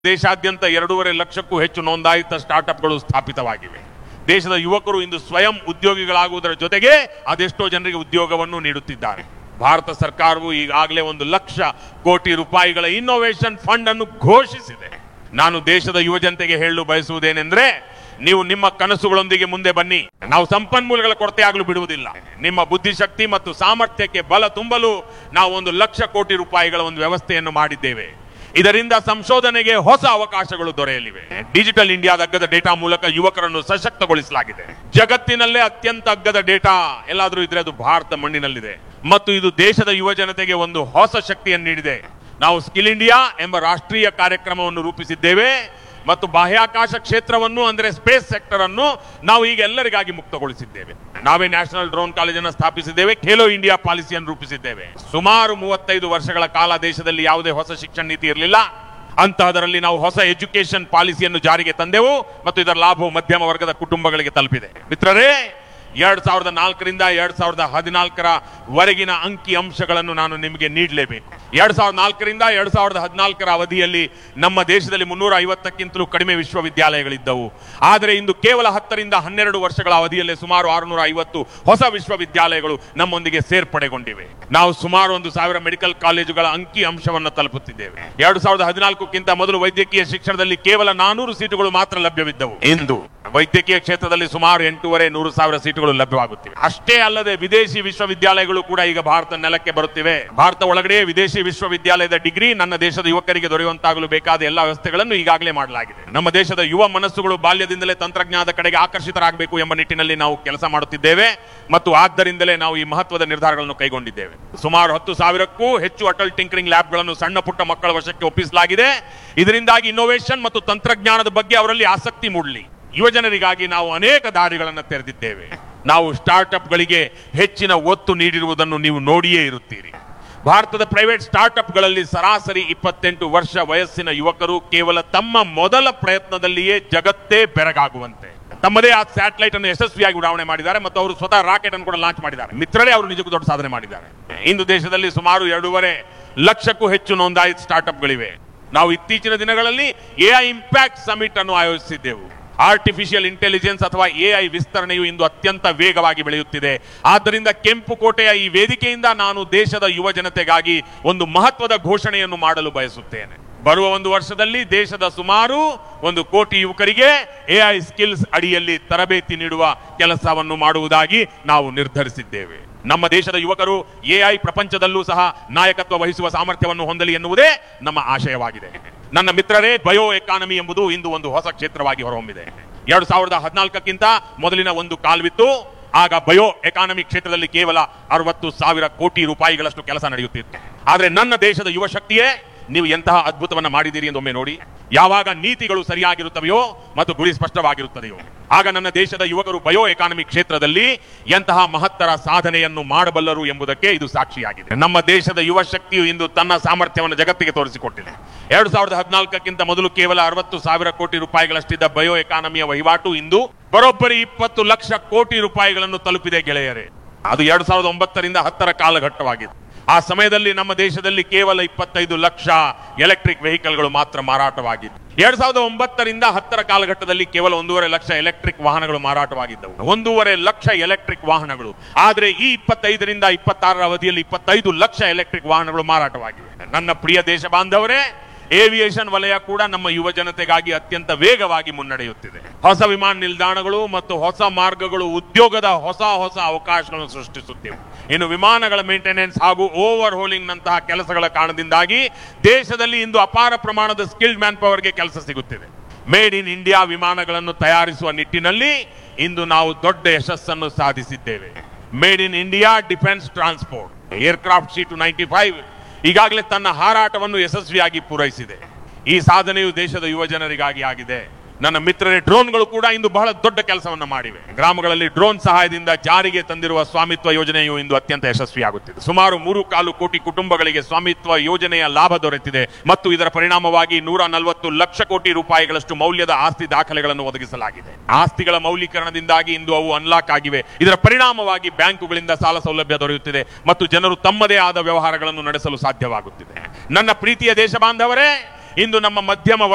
ದೇಶಾದ್ಯಂತ ಎರಡೂವರೆ ಲಕ್ಷಕ್ಕೂ ಹೆಚ್ಚು ನೋಂದಾಯಿತ ಸ್ಟಾರ್ಟ್ಅಪ್ಗಳು ಸ್ಥಾಪಿತವಾಗಿವೆ ದೇಶದ ಯುವಕರು ಇಂದು ಸ್ವಯಂ ಉದ್ಯೋಗಿಗಳಾಗುವುದರ ಜೊತೆಗೆ ಅದೆಷ್ಟೋ ಜನರಿಗೆ ಉದ್ಯೋಗವನ್ನು ನೀಡುತ್ತಿದ್ದಾರೆ ಭಾರತ ಸರ್ಕಾರವು ಈಗಾಗಲೇ ಒಂದು ಲಕ್ಷ ಕೋಟಿ ರೂಪಾಯಿಗಳ ಇನ್ನೋವೇಷನ್ ಫಂಡ್ ಅನ್ನು ಘೋಷಿಸಿದೆ ನಾನು ದೇಶದ ಯುವ ಜನತೆಗೆ ಹೇಳಲು ಬಯಸುವುದೇನೆಂದ್ರೆ ನೀವು ನಿಮ್ಮ ಕನಸುಗಳೊಂದಿಗೆ ಮುಂದೆ ಬನ್ನಿ ನಾವು ಸಂಪನ್ಮೂಲಗಳ ಕೊರತೆ ಆಗಲು ಬಿಡುವುದಿಲ್ಲ ನಿಮ್ಮ ಬುದ್ಧಿಶಕ್ತಿ ಮತ್ತು ಸಾಮರ್ಥ್ಯಕ್ಕೆ ಬಲ ತುಂಬಲು ನಾವು ಒಂದು ಲಕ್ಷ ಕೋಟಿ ರೂಪಾಯಿಗಳ ಒಂದು ವ್ಯವಸ್ಥೆಯನ್ನು ಮಾಡಿದ್ದೇವೆ ಇದರಿಂದ ಸಂಶೋಧನೆಗೆ ಹೊಸ ಅವಕಾಶಗಳು ದೊರೆಯಲಿವೆ ಡಿಜಿಟಲ್ ಇಂಡಿಯಾದ ಅಗ್ಗದ ಡೇಟಾ ಮೂಲಕ ಯುವಕರನ್ನು ಸಶಕ್ತಗೊಳಿಸಲಾಗಿದೆ ಜಗತ್ತಿನಲ್ಲೇ ಅತ್ಯಂತ ಅಗ್ಗದ ಡೇಟಾ ಎಲ್ಲಾದರೂ ಇದ್ರೆ ಅದು ಭಾರತ ಮಣ್ಣಿನಲ್ಲಿದೆ ಮತ್ತು ಇದು ದೇಶದ ಯುವ ಜನತೆಗೆ ಒಂದು ಹೊಸ ಶಕ್ತಿಯನ್ನು ನೀಡಿದೆ ನಾವು ಸ್ಕಿಲ್ ಇಂಡಿಯಾ ಎಂಬ ರಾಷ್ಟ್ರೀಯ ಕಾರ್ಯಕ್ರಮವನ್ನು ರೂಪಿಸಿದ್ದೇವೆ ಮತ್ತು ಬಾಹ್ಯಾಕಾಶ ಕ್ಷೇತ್ರವನ್ನು ಅಂದರೆ ಸ್ಪೇಸ್ ಸೆಕ್ಟರ್ ಅನ್ನು ನಾವು ಈಗ ಎಲ್ಲರಿಗಾಗಿ ಮುಕ್ತಗೊಳಿಸಿದ್ದೇವೆ ನಾವೇ ನ್ಯಾಷನಲ್ ಡ್ರೋನ್ ಕಾಲೇಜನ್ನು ಸ್ಥಾಪಿಸಿದ್ದೇವೆ ಖೇಲೋ ಇಂಡಿಯಾ ಪಾಲಿಸಿಯನ್ನು ರೂಪಿಸಿದ್ದೇವೆ ಸುಮಾರು ಮೂವತ್ತೈದು ವರ್ಷಗಳ ಕಾಲ ದೇಶದಲ್ಲಿ ಯಾವುದೇ ಹೊಸ ಶಿಕ್ಷಣ ನೀತಿ ಇರಲಿಲ್ಲ ಅಂತಹದರಲ್ಲಿ ನಾವು ಹೊಸ ಎಜುಕೇಶನ್ ಪಾಲಿಸಿಯನ್ನು ಜಾರಿಗೆ ತಂದೆವು ಮತ್ತು ಇದರ ಲಾಭವು ಮಧ್ಯಮ ವರ್ಗದ ಕುಟುಂಬಗಳಿಗೆ ತಲುಪಿದೆ ಮಿತ್ರರೇ ಎರಡ್ ಸಾವಿರದ ನಾಲ್ಕರಿಂದ ಎರಡ್ ಸಾವಿರದ ಹದಿನಾಲ್ಕರ ವರೆಗಿನ ಅಂಕಿ ಅಂಶಗಳನ್ನು ನಾನು ನಿಮಗೆ ನೀಡಲೇಬೇಕು ಎರಡ್ ಸಾವಿರದ ನಾಲ್ಕರಿಂದ ಎರಡ್ ಸಾವಿರದ ಹದಿನಾಲ್ಕರ ಅವಧಿಯಲ್ಲಿ ನಮ್ಮ ದೇಶದಲ್ಲಿ ಮುನ್ನೂರ ಐವತ್ತಕ್ಕಿಂತಲೂ ಕಡಿಮೆ ವಿಶ್ವವಿದ್ಯಾಲಯಗಳಿದ್ದವು ಆದರೆ ಇಂದು ಕೇವಲ ಹತ್ತರಿಂದ ಹನ್ನೆರಡು ವರ್ಷಗಳ ಅವಧಿಯಲ್ಲೇ ಸುಮಾರು ಆರುನೂರ ಐವತ್ತು ಹೊಸ ವಿಶ್ವವಿದ್ಯಾಲಯಗಳು ನಮ್ಮೊಂದಿಗೆ ಸೇರ್ಪಡೆಗೊಂಡಿವೆ ನಾವು ಸುಮಾರು ಒಂದು ಸಾವಿರ ಮೆಡಿಕಲ್ ಕಾಲೇಜುಗಳ ಅಂಕಿ ಅಂಶವನ್ನು ತಲುಪುತ್ತಿದ್ದೇವೆ ಎರಡು ಸಾವಿರದ ಹದಿನಾಲ್ಕಕ್ಕಿಂತ ಮೊದಲು ವೈದ್ಯಕೀಯ ಶಿಕ್ಷಣದಲ್ಲಿ ಕೇವಲ ನಾನೂರು ಸೀಟುಗಳು ಮಾತ್ರ ಲಭ್ಯವಿದ್ದವು ಇಂದು ವೈದ್ಯಕೀಯ ಕ್ಷೇತ್ರದಲ್ಲಿ ಸುಮಾರು ಎಂಟೂವರೆ ನೂರು ಸಾವಿರ ಸೀಟುಗಳು ಲಭ್ಯವಾಗುತ್ತಿವೆ ಅಷ್ಟೇ ಅಲ್ಲದೆ ವಿದೇಶಿ ವಿಶ್ವವಿದ್ಯಾಲಯಗಳು ಕೂಡ ಈಗ ಭಾರತ ನೆಲಕ್ಕೆ ಬರುತ್ತಿವೆ ಭಾರತ ಒಳಗಡೆ ವಿದೇಶಿ ವಿಶ್ವವಿದ್ಯಾಲಯದ ಡಿಗ್ರಿ ನನ್ನ ದೇಶದ ಯುವಕರಿಗೆ ದೊರೆಯುವಂತಾಗಲು ಬೇಕಾದ ಎಲ್ಲ ವ್ಯವಸ್ಥೆಗಳನ್ನು ಈಗಾಗಲೇ ಮಾಡಲಾಗಿದೆ ನಮ್ಮ ದೇಶದ ಯುವ ಮನಸ್ಸುಗಳು ಬಾಲ್ಯದಿಂದಲೇ ತಂತ್ರಜ್ಞಾನದ ಕಡೆಗೆ ಆಕರ್ಷಿತರಾಗಬೇಕು ಎಂಬ ನಿಟ್ಟಿನಲ್ಲಿ ನಾವು ಕೆಲಸ ಮಾಡುತ್ತಿದ್ದೇವೆ ಮತ್ತು ಆದ್ದರಿಂದಲೇ ನಾವು ಈ ಮಹತ್ವದ ನಿರ್ಧಾರಗಳನ್ನು ಕೈಗೊಂಡಿದ್ದೇವೆ ಸುಮಾರು ಹತ್ತು ಸಾವಿರಕ್ಕೂ ಹೆಚ್ಚು ಅಟಲ್ ಟಿಂಕರಿಂಗ್ ಲ್ಯಾಬ್ಗಳನ್ನು ಸಣ್ಣ ಪುಟ್ಟ ಮಕ್ಕಳ ವಶಕ್ಕೆ ಒಪ್ಪಿಸಲಾಗಿದೆ ಇದರಿಂದಾಗಿ ಇನ್ನೋವೇಷನ್ ಮತ್ತು ತಂತ್ರಜ್ಞಾನದ ಬಗ್ಗೆ ಅವರಲ್ಲಿ ಆಸಕ್ತಿ ಮೂಡಲಿ ಯುವಜನರಿಗಾಗಿ ನಾವು ಅನೇಕ ದಾರಿಗಳನ್ನು ತೆರೆದಿದ್ದೇವೆ ನಾವು ಸ್ಟಾರ್ಟ್ಅಪ್ಗಳಿಗೆ ಹೆಚ್ಚಿನ ಒತ್ತು ನೀಡಿರುವುದನ್ನು ನೀವು ನೋಡಿಯೇ ಇರುತ್ತೀರಿ ಭಾರತದ ಪ್ರೈವೇಟ್ ಸ್ಟಾರ್ಟ್ಅಪ್ಗಳಲ್ಲಿ ಸರಾಸರಿ ಇಪ್ಪತ್ತೆಂಟು ವರ್ಷ ವಯಸ್ಸಿನ ಯುವಕರು ಕೇವಲ ತಮ್ಮ ಮೊದಲ ಪ್ರಯತ್ನದಲ್ಲಿಯೇ ಜಗತ್ತೇ ಬೆರಗಾಗುವಂತೆ ತಮ್ಮದೇ ಆ ಸ್ಯಾಟಲೈಟ್ ಅನ್ನು ಯಶಸ್ವಿಯಾಗಿ ಉಡಾವಣೆ ಮಾಡಿದ್ದಾರೆ ಮತ್ತು ಅವರು ಸ್ವತಃ ರಾಕೆಟ್ ಅನ್ನು ಕೂಡ ಲಾಂಚ್ ಮಾಡಿದ್ದಾರೆ ಮಿತ್ರರೇ ಅವರು ನಿಜಕ್ಕೂ ದೊಡ್ಡ ಸಾಧನೆ ಮಾಡಿದ್ದಾರೆ ಇಂದು ದೇಶದಲ್ಲಿ ಸುಮಾರು ಎರಡೂವರೆ ಲಕ್ಷಕ್ಕೂ ಹೆಚ್ಚು ನೋಂದಾಯಿತ ಸ್ಟಾರ್ಟ್ಅಪ್ಗಳಿವೆ ನಾವು ಇತ್ತೀಚಿನ ದಿನಗಳಲ್ಲಿ ಎಐ ಇಂಪ್ಯಾಕ್ಟ್ ಸಮಿಟ್ ಅನ್ನು ಆಯೋಜಿಸಿದ್ದೆವು ಆರ್ಟಿಫಿಷಿಯಲ್ ಇಂಟೆಲಿಜೆನ್ಸ್ ಅಥವಾ ಎಐ ವಿಸ್ತರಣೆಯು ಇಂದು ಅತ್ಯಂತ ವೇಗವಾಗಿ ಬೆಳೆಯುತ್ತಿದೆ ಆದ್ದರಿಂದ ಕೆಂಪು ಕೋಟೆಯ ಈ ವೇದಿಕೆಯಿಂದ ನಾನು ದೇಶದ ಯುವ ಜನತೆಗಾಗಿ ಒಂದು ಮಹತ್ವದ ಘೋಷಣೆಯನ್ನು ಮಾಡಲು ಬಯಸುತ್ತೇನೆ ಬರುವ ಒಂದು ವರ್ಷದಲ್ಲಿ ದೇಶದ ಸುಮಾರು ಒಂದು ಕೋಟಿ ಯುವಕರಿಗೆ ಎಐ ಸ್ಕಿಲ್ಸ್ ಅಡಿಯಲ್ಲಿ ತರಬೇತಿ ನೀಡುವ ಕೆಲಸವನ್ನು ಮಾಡುವುದಾಗಿ ನಾವು ನಿರ್ಧರಿಸಿದ್ದೇವೆ ನಮ್ಮ ದೇಶದ ಯುವಕರು ಎಐ ಪ್ರಪಂಚದಲ್ಲೂ ಸಹ ನಾಯಕತ್ವ ವಹಿಸುವ ಸಾಮರ್ಥ್ಯವನ್ನು ಹೊಂದಲಿ ಎನ್ನುವುದೇ ನಮ್ಮ ಆಶಯವಾಗಿದೆ ನನ್ನ ಮಿತ್ರರೇ ಬಯೋ ಎಕಾನಮಿ ಎಂಬುದು ಇಂದು ಒಂದು ಹೊಸ ಕ್ಷೇತ್ರವಾಗಿ ಹೊರಹೊಮ್ಮಿದೆ ಎರಡು ಸಾವಿರದ ಹದಿನಾಲ್ಕಕ್ಕಿಂತ ಮೊದಲಿನ ಒಂದು ಕಾಲ್ವಿತ್ತು ಆಗ ಬಯೋ ಎಕಾನಮಿ ಕ್ಷೇತ್ರದಲ್ಲಿ ಕೇವಲ ಅರವತ್ತು ಸಾವಿರ ಕೋಟಿ ರೂಪಾಯಿಗಳಷ್ಟು ಕೆಲಸ ನಡೆಯುತ್ತಿತ್ತು ಆದರೆ ನನ್ನ ದೇಶದ ಯುವ ಶಕ್ತಿಯೇ ನೀವು ಎಂತಹ ಅದ್ಭುತವನ್ನ ಮಾಡಿದ್ದೀರಿ ಎಂದು ಒಮ್ಮೆ ನೋಡಿ ಯಾವಾಗ ನೀತಿಗಳು ಸರಿಯಾಗಿರುತ್ತವೆಯೋ ಮತ್ತು ಗುರಿ ಸ್ಪಷ್ಟವಾಗಿರುತ್ತದೆಯೋ ಆಗ ನನ್ನ ದೇಶದ ಯುವಕರು ಬಯೋ ಎಕಾನಮಿ ಕ್ಷೇತ್ರದಲ್ಲಿ ಎಂತಹ ಮಹತ್ತರ ಸಾಧನೆಯನ್ನು ಮಾಡಬಲ್ಲರು ಎಂಬುದಕ್ಕೆ ಇದು ಸಾಕ್ಷಿಯಾಗಿದೆ ನಮ್ಮ ದೇಶದ ಯುವ ಶಕ್ತಿಯು ಇಂದು ತನ್ನ ಸಾಮರ್ಥ್ಯವನ್ನು ಜಗತ್ತಿಗೆ ತೋರಿಸಿಕೊಟ್ಟಿದೆ ಎರಡು ಸಾವಿರದ ಹದಿನಾಲ್ಕಕ್ಕಿಂತ ಮೊದಲು ಕೇವಲ ಅರವತ್ತು ಸಾವಿರ ಕೋಟಿ ರೂಪಾಯಿಗಳಷ್ಟಿದ್ದ ಬಯೋ ಎಕಾನಮಿಯ ವಹಿವಾಟು ಇಂದು ಬರೋಬ್ಬರಿ ಇಪ್ಪತ್ತು ಲಕ್ಷ ಕೋಟಿ ರೂಪಾಯಿಗಳನ್ನು ತಲುಪಿದೆ ಗೆಳೆಯರೇ ಅದು ಎರಡು ಸಾವಿರದ ಒಂಬತ್ತರಿಂದ ಹತ್ತರ ಕಾಲಘಟ್ಟವಾಗಿದೆ ಆ ಸಮಯದಲ್ಲಿ ನಮ್ಮ ದೇಶದಲ್ಲಿ ಕೇವಲ ಇಪ್ಪತ್ತೈದು ಲಕ್ಷ ಎಲೆಕ್ಟ್ರಿಕ್ ವೆಹಿಕಲ್ಗಳು ಮಾತ್ರ ಮಾರಾಟವಾಗಿತ್ತು ಎರಡ್ ಸಾವಿರದ ಒಂಬತ್ತರಿಂದ ಹತ್ತರ ಕಾಲಘಟ್ಟದಲ್ಲಿ ಕೇವಲ ಒಂದೂವರೆ ಲಕ್ಷ ಎಲೆಕ್ಟ್ರಿಕ್ ವಾಹನಗಳು ಮಾರಾಟವಾಗಿದ್ದವು ಒಂದೂವರೆ ಲಕ್ಷ ಎಲೆಕ್ಟ್ರಿಕ್ ವಾಹನಗಳು ಆದರೆ ಈ ಇಪ್ಪತ್ತೈದರಿಂದ ಇಪ್ಪತ್ತಾರರ ಅವಧಿಯಲ್ಲಿ ಇಪ್ಪತ್ತೈದು ಲಕ್ಷ ಎಲೆಕ್ಟ್ರಿಕ್ ವಾಹನಗಳು ಮಾರಾಟವಾಗಿವೆ ನನ್ನ ಪ್ರಿಯ ದೇಶ ಬಾಂಧವರೇ ಏವಿಯೇಷನ್ ವಲಯ ಕೂಡ ನಮ್ಮ ಯುವ ಜನತೆಗಾಗಿ ಅತ್ಯಂತ ವೇಗವಾಗಿ ಮುನ್ನಡೆಯುತ್ತಿದೆ ಹೊಸ ವಿಮಾನ ನಿಲ್ದಾಣಗಳು ಮತ್ತು ಹೊಸ ಮಾರ್ಗಗಳು ಉದ್ಯೋಗದ ಹೊಸ ಹೊಸ ಅವಕಾಶಗಳನ್ನು ಸೃಷ್ಟಿಸುತ್ತಿವೆ ಇನ್ನು ವಿಮಾನಗಳ ಮೇಂಟೆನೆನ್ಸ್ ಹಾಗೂ ಓವರ್ ಹೋಲಿಂಗ್ ನಂತಹ ಕೆಲಸಗಳ ಕಾರಣದಿಂದಾಗಿ ದೇಶದಲ್ಲಿ ಇಂದು ಅಪಾರ ಪ್ರಮಾಣದ ಸ್ಕಿಲ್ಡ್ ಮ್ಯಾನ್ ಪವರ್ಗೆ ಕೆಲಸ ಸಿಗುತ್ತಿದೆ ಮೇಡ್ ಇನ್ ಇಂಡಿಯಾ ವಿಮಾನಗಳನ್ನು ತಯಾರಿಸುವ ನಿಟ್ಟಿನಲ್ಲಿ ಇಂದು ನಾವು ದೊಡ್ಡ ಯಶಸ್ಸನ್ನು ಸಾಧಿಸಿದ್ದೇವೆ made in India defence transport aircraft C two ninety five ಈಗಾಗಲೇ ತನ್ನ ಹಾರಾಟವನ್ನು ಯಶಸ್ವಿಯಾಗಿ ಪೂರೈಸಿದೆ ಈ ಸಾಧನೆಯು ದೇಶದ ಯುವ ಜನರಿಗಾಗಿ ಆಗಿದೆ ನನ್ನ ಮಿತ್ರರೇ ಡ್ರೋನ್ಗಳು ಕೂಡ ಇಂದು ಬಹಳ ದೊಡ್ಡ ಕೆಲಸವನ್ನು ಮಾಡಿವೆ ಗ್ರಾಮಗಳಲ್ಲಿ ಡ್ರೋನ್ ಸಹಾಯದಿಂದ ಜಾರಿಗೆ ತಂದಿರುವ ಸ್ವಾಮಿತ್ವ ಯೋಜನೆಯು ಇಂದು ಅತ್ಯಂತ ಯಶಸ್ವಿಯಾಗುತ್ತಿದೆ ಸುಮಾರು ಮೂರು ಕಾಲು ಕೋಟಿ ಕುಟುಂಬಗಳಿಗೆ ಸ್ವಾಮಿತ್ವ ಯೋಜನೆಯ ಲಾಭ ದೊರೆತಿದೆ ಮತ್ತು ಇದರ ಪರಿಣಾಮವಾಗಿ ನೂರ ನಲವತ್ತು ಲಕ್ಷ ಕೋಟಿ ರೂಪಾಯಿಗಳಷ್ಟು ಮೌಲ್ಯದ ಆಸ್ತಿ ದಾಖಲೆಗಳನ್ನು ಒದಗಿಸಲಾಗಿದೆ ಆಸ್ತಿಗಳ ಮೌಲ್ಯೀಕರಣದಿಂದಾಗಿ ಇಂದು ಅವು ಅನ್ಲಾಕ್ ಆಗಿವೆ ಇದರ ಪರಿಣಾಮವಾಗಿ ಬ್ಯಾಂಕುಗಳಿಂದ ಸಾಲ ಸೌಲಭ್ಯ ದೊರೆಯುತ್ತಿದೆ ಮತ್ತು ಜನರು ತಮ್ಮದೇ ಆದ ವ್ಯವಹಾರಗಳನ್ನು ನಡೆಸಲು ಸಾಧ್ಯವಾಗುತ್ತಿದೆ ನನ್ನ ಪ್ರೀತಿಯ ದೇಶ ಬಾಂಧವರೇ ಇಂದು ನಮ್ಮ ಮಧ್ಯಮ